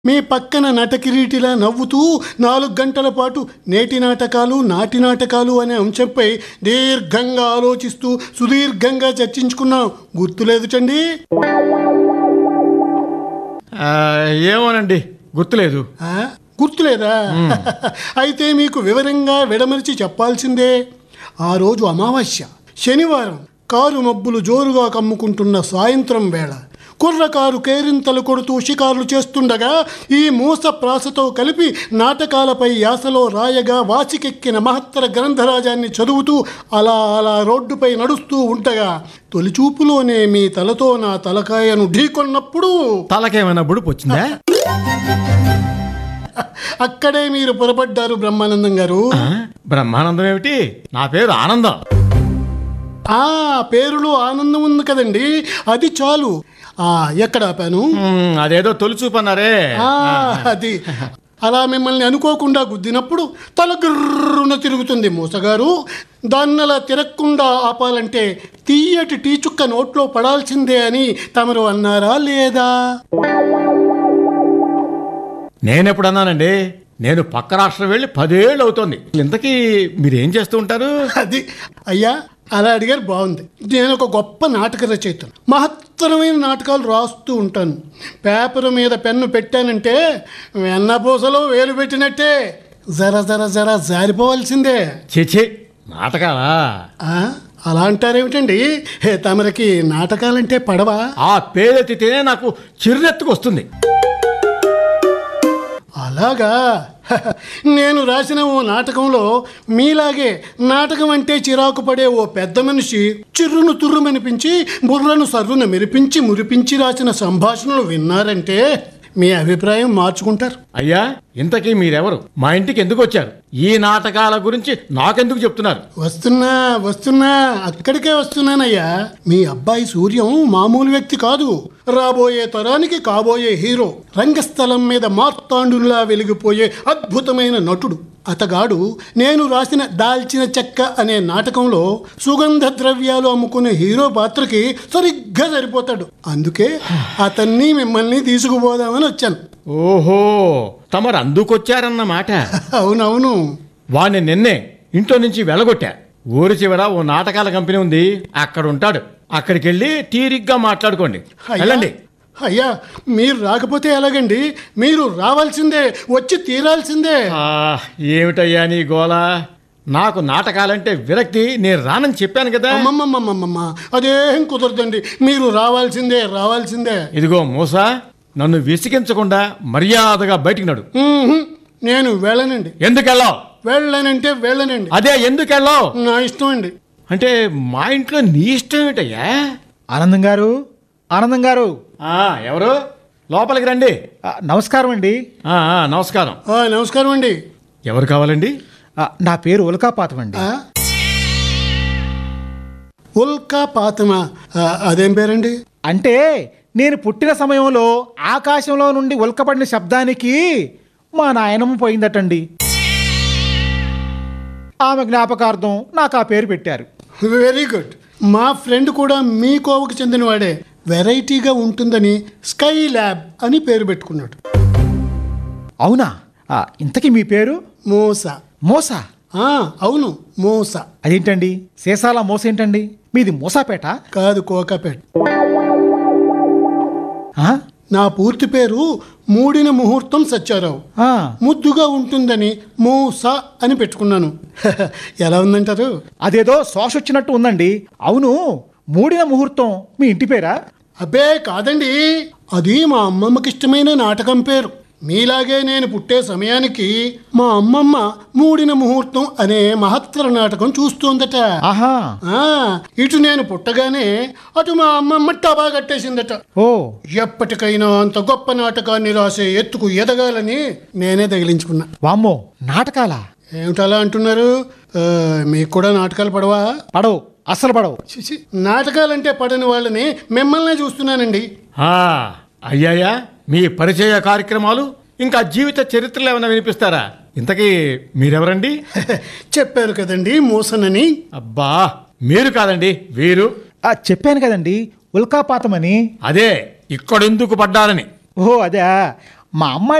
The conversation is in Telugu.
మీ పక్కన నటకిరీటిలా నవ్వుతూ నాలుగు గంటల పాటు నేటి నాటకాలు నాటి నాటకాలు అనే అంశంపై దీర్ఘంగా ఆలోచిస్తూ సుదీర్ఘంగా చర్చించుకున్నాం గుర్తులేదుటండి ఆ, ఏమోనండి గుర్తులేదు ఆ? గుర్తులేదా అయితే మీకు వివరంగా విడమరిచి చెప్పాల్సిందే ఆ రోజు అమావాస్య శనివారం కారు మబ్బులు జోరుగా కమ్ముకుంటున్న సాయంత్రం వేళ కుర్రకారు కేరింతలు కొడుతూ షికారులు చేస్తుండగా ఈ మూస ప్రాసతో కలిపి నాటకాలపై యాసలో రాయగా వాచికెక్కిన మహత్తర గ్రంథరాజాన్ని చదువుతూ అలా అలా రోడ్డుపై నడుస్తూ ఉండగా తొలిచూపులోనే మీ తలతో నా తలకాయను ఢీకొన్నప్పుడు తలకేమైనా బుడుపు వచ్చిందా అక్కడే మీరు పొరపడ్డారు బ్రహ్మానందం గారు ఆ, బ్రహ్మానందం ఏమిటి నా పేరు ఆనందం ఆ పేరులో ఆనందం ఉంది కదండి అది చాలు ఆ ఎక్కడ ఆపాను మ్, అదేదో తొలిచూపన్నారే ఆ, అది అలా మిమ్మల్ని అనుకోకుండా గుద్దినప్పుడు తల గుర్రున తిరుగుతుంది మూసగారు దాన్ని అలా తిరగకుండా ఆపాలంటే తీయటి టీ చుక్క నోట్లో పడాల్సిందే అని తమరు అన్నారా లేదా నేనెప్పుడు అన్నానండి నేను పక్క రాష్ట్రం వెళ్ళి పదేళ్ళు అవుతోంది ఇంతకీ మీరేం చేస్తూ ఉంటారు అది అయ్యా అలా అడిగారు బాగుంది నేను ఒక గొప్ప నాటక రచయితను మహత్తరమైన నాటకాలు రాస్తూ ఉంటాను పేపర్ మీద పెన్ను పెట్టానంటే వెన్నపూసలో వేలు పెట్టినట్టే జర జర జర జారిపోవాల్సిందే చిచి నాటకాలా ఆ, అలా అంటారేమిటండి హే తమరికి నాటకాలంటే పడవా ఆ పేరెత్తితేనే నాకు చిరునెత్తుకు వస్తుంది అలాగా హహ, నేను రాసిన ఓ నాటకంలో మీలాగే నాటకం అంటే చిరాకు పడే ఓ పెద్ద మనిషి చిర్రును తుర్రుమనిపించి బుర్రను సర్రును మెరిపించి మురిపించి రాసిన సంభాషణలు విన్నారంటే మీ అభిప్రాయం మార్చుకుంటారు అయ్యా ఇంతకీ మీరెవరు మా ఇంటికి ఎందుకు వచ్చారు ఈ నాటకాల గురించి నాకెందుకు చెప్తున్నారు వస్తున్నా వస్తున్నా అక్కడికే వస్తున్నానయ్యా మీ అబ్బాయి సూర్యం మామూలు వ్యక్తి కాదు రాబోయే తరానికి కాబోయే హీరో రంగస్థలం మీద మార్తాండులా వెలిగిపోయే అద్భుతమైన నటుడు అతగాడు నేను రాసిన దాల్చిన చెక్క అనే నాటకంలో సుగంధ ద్రవ్యాలు అమ్ముకునే హీరో పాత్రకి సరిగ్గా సరిపోతాడు అందుకే అతన్ని మిమ్మల్ని తీసుకుపోదామని వచ్చాను ఓహో తమరు అందుకొచ్చారన్నమాట అవునవును వాణ్ణి నిన్నే ఇంట్లో నుంచి వెళ్ళగొట్టా ఊరి చివర ఓ నాటకాల కంపెనీ ఉంది అక్కడ ఉంటాడు అక్కడికి వెళ్ళి తీరిగ్గా మాట్లాడుకోండి అయ్యా, వెళ్ళండి అయ్యా మీరు రాకపోతే ఎలాగండి మీరు రావాల్సిందే వచ్చి తీరాల్సిందే ఆ, ఏమిటయ్యా నీ గోల నాకు నాటకాలంటే విరక్తి నేను రానని చెప్పాను కదా అమ్మమ్మమ్మమ్మమ్మ అదేం కుదరదండి మీరు రావాల్సిందే రావాల్సిందే ఇదిగో మూసా నన్ను విసిగించకుండా మర్యాదగా బయటికి నడు ఉహుం, నేను వెళ్ళనండి ఎందుకెళ్ళావు వెళ్ళనంటే వెళ్ళనండి అదే ఎందుకెళ్ళావు నా ఇష్టం అండి అంటే మా ఇంట్లో నీ ఇష్టం ఏమిటయ్యా ఆనందం గారు ఆనందం గారు ఆ, ఎవరు లోపలికి రండి ఆ, నమస్కారం అండి ఆ, ఆ, నమస్కారం ఆ, నమస్కారం అండి ఎవరు కావాలండి ఆ, నా పేరు ఉల్కాపాతం అండి ఆ? ఉల్కా పాతమా ఆ, అదేం పేరండి అంటే నేను పుట్టిన సమయంలో ఆకాశంలో నుండి ఉల్కపడిన శబ్దానికి మా నాయనమ్మ పోయిందటండి ఆమె జ్ఞాపకార్థం నాకు ఆ పేరు పెట్టారు వెరీ గుడ్ మా ఫ్రెండ్ కూడా మీ కోవకు చెందినవాడే వెరైటీగా ఉంటుందని స్కై ల్యాబ్ అని పేరు పెట్టుకున్నాడు అవునా ఆ, ఇంతకీ మీ పేరు మోస మోసా ఆ, అవును మోస అదేంటండి సీసాల మోస ఏంటండి మీది మోసాపేట కాదు కోకాపేట్ ఆ? నా పూర్తి పేరు మూడిన ముహూర్తం సత్యారావు ఆ, ముద్దుగా ఉంటుందని మోస అని పెట్టుకున్నాను ఎలా ఉందంటారు అదేదో శోష వచ్చినట్టు ఉందండి అవును మూడిన ముహూర్తం మీ ఇంటి పేరా అబ్బే కాదండి అది మా అమ్మమ్మకి ఇష్టమైన నాటకం పేరు మీలాగే నేను పుట్టే సమయానికి మా అమ్మమ్మ మూడిన ముహూర్తం అనే మహత్తర నాటకం చూస్తోందట ఆహా ఆ, ఇటు నేను పుట్టగానే అటు మా అమ్మమ్మ టబా కట్టేసిందట ఓ ఎప్పటికైనా అంత గొప్ప నాటకాన్ని రాసే ఎత్తుకు ఎదగాలని నేనే తగిలించుకున్నా వామ్మో నాటకాలా ఏమిటలా అంటున్నారు ఆ, మీకు కూడా నాటకాలు పడవా పడవు అస్సలు పడవు చిచి, నాటకాలంటే పడని వాళ్ళని మిమ్మల్నే చూస్తున్నానండి ఆ, అయ్యాయా మీ పరిచయ కార్యక్రమాలు ఇంకా జీవిత చరిత్రలు ఏమైనా వినిపిస్తారా ఇంతకీ మీరెవరండి చెప్పారు కదండి మోసనని అబ్బా మీరు కాదండి వీరు ఆ, చెప్పాను కదండి ఉల్కాపాతం అని అదే ఇక్కడెందుకు పడ్డారని ఓ అదే మా అమ్మాయి